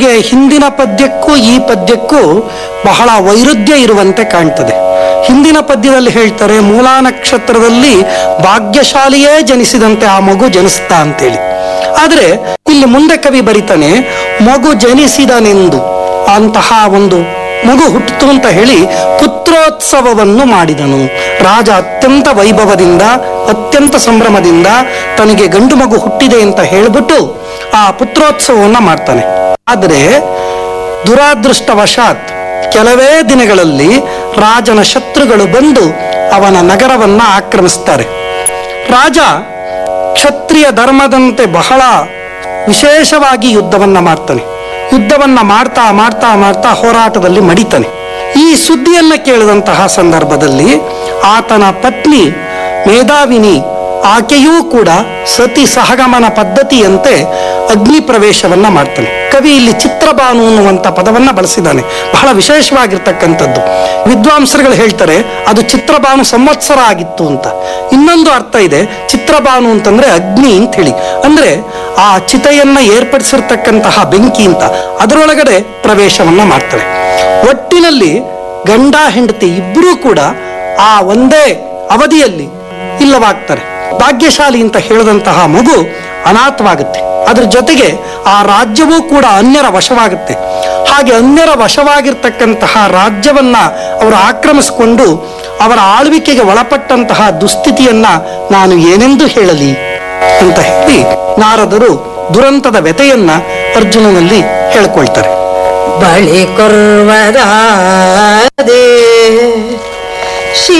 ನಮಗೆ ಹಿಂದಿನ ಪದ್ಯಕ್ಕೂ ಈ ಪದ್ಯಕ್ಕೂ ಬಹಳ ವೈರುಧ್ಯ ಇರುವಂತೆ ಕಾಣ್ತದೆ ಹಿಂದಿನ ಪದ್ಯದಲ್ಲಿ ಹೇಳ್ತಾರೆ ಮೂಲಾ ನಕ್ಷತ್ರದಲ್ಲಿ ಭಾಗ್ಯಶಾಲಿಯೇ ಜನಿಸಿದಂತೆ ಆ ಮಗು ಜನಿಸ್ತಾ ಅಂತೇಳಿ ಆದ್ರೆ ಇಲ್ಲಿ ಮುಂದೆ ಕವಿ ಬರಿತಾನೆ ಮಗು ಜನಿಸಿದನೆಂದು ಅಂತಹ ಒಂದು ಮಗು ಹುಟ್ಟಿತು ಅಂತ ಹೇಳಿ ಪುತ್ರೋತ್ಸವವನ್ನು ಮಾಡಿದನು ರಾಜ ಅತ್ಯಂತ ವೈಭವದಿಂದ ಅತ್ಯಂತ ಸಂಭ್ರಮದಿಂದ ತನಗೆ ಗಂಡು ಮಗು ಹುಟ್ಟಿದೆ ಅಂತ ಹೇಳ್ಬಿಟ್ಟು ಆ ಪುತ್ರೋತ್ಸವವನ್ನ ಮಾಡ್ತಾನೆ ಆದರೆ ದುರಾದೃಷ್ಟವಶಾತ್ ಕೆಲವೇ ದಿನಗಳಲ್ಲಿ ರಾಜನ ಶತ್ರುಗಳು ಬಂದು ಅವನ ನಗರವನ್ನ ಆಕ್ರಮಿಸ್ತಾರೆ ರಾಜ ಕ್ಷತ್ರಿಯ ಧರ್ಮದಂತೆ ಬಹಳ ವಿಶೇಷವಾಗಿ ಯುದ್ಧವನ್ನ ಮಾಡ್ತಾನೆ ಯುದ್ಧವನ್ನ ಮಾಡ್ತಾ ಮಾಡ್ತಾ ಮಾಡ್ತಾ ಹೋರಾಟದಲ್ಲಿ ಮಡಿತಾನೆ ಈ ಸುದ್ದಿಯನ್ನ ಕೇಳಿದಂತಹ ಸಂದರ್ಭದಲ್ಲಿ ಆತನ ಪತ್ನಿ ಮೇಧಾವಿನಿ ಆಕೆಯೂ ಕೂಡ ಸತಿ ಸಹಗಮನ ಪದ್ಧತಿಯಂತೆ ಅಗ್ನಿ ಪ್ರವೇಶವನ್ನ ಮಾಡ್ತಾನೆ ಕವಿ ಇಲ್ಲಿ ಚಿತ್ರಬಾನು ಅನ್ನುವಂತ ಪದವನ್ನ ಬಳಸಿದ್ದಾನೆ ಬಹಳ ವಿಶೇಷವಾಗಿರ್ತಕ್ಕಂಥದ್ದು ವಿದ್ವಾಂಸರುಗಳು ಹೇಳ್ತಾರೆ ಅದು ಚಿತ್ರಬಾನು ಸಂವತ್ಸರ ಆಗಿತ್ತು ಅಂತ ಇನ್ನೊಂದು ಅರ್ಥ ಇದೆ ಚಿತ್ರಬಾನು ಅಂತಂದ್ರೆ ಅಗ್ನಿ ಅಂತ ಹೇಳಿ ಅಂದ್ರೆ ಆ ಚಿತೆಯನ್ನ ಏರ್ಪಡಿಸಿರ್ತಕ್ಕಂತಹ ಬೆಂಕಿ ಅಂತ ಅದರೊಳಗಡೆ ಪ್ರವೇಶವನ್ನ ಮಾಡ್ತಾರೆ ಒಟ್ಟಿನಲ್ಲಿ ಗಂಡ ಹೆಂಡತಿ ಇಬ್ಬರೂ ಕೂಡ ಆ ಒಂದೇ ಅವಧಿಯಲ್ಲಿ ಇಲ್ಲವಾಗ್ತಾರೆ ಭಾಗ್ಯಶಾಲಿ ಅಂತ ಹೇಳಿದಂತಹ ಮಗು ಅನಾಥವಾಗುತ್ತೆ ಅದ್ರ ಜೊತೆಗೆ ಆ ರಾಜ್ಯವೂ ಕೂಡ ಅನ್ಯರ ವಶವಾಗುತ್ತೆ ಹಾಗೆ ಅನ್ಯರ ವಶವಾಗಿರ್ತಕ್ಕಂತಹ ರಾಜ್ಯವನ್ನ ಅವರು ಆಕ್ರಮಿಸಿಕೊಂಡು ಅವರ ಆಳ್ವಿಕೆಗೆ ಒಳಪಟ್ಟಂತಹ ದುಸ್ಥಿತಿಯನ್ನ ನಾನು ಏನೆಂದು ಹೇಳಲಿ ಅಂತ ಹೇಳಿ ನಾರದರು ದುರಂತದ ವ್ಯತೆಯನ್ನ ಅರ್ಜುನನಲ್ಲಿ ಹೇಳ್ಕೊಳ್ತಾರೆ ಬಳಿ ಕೊರ್ವರಾದೆ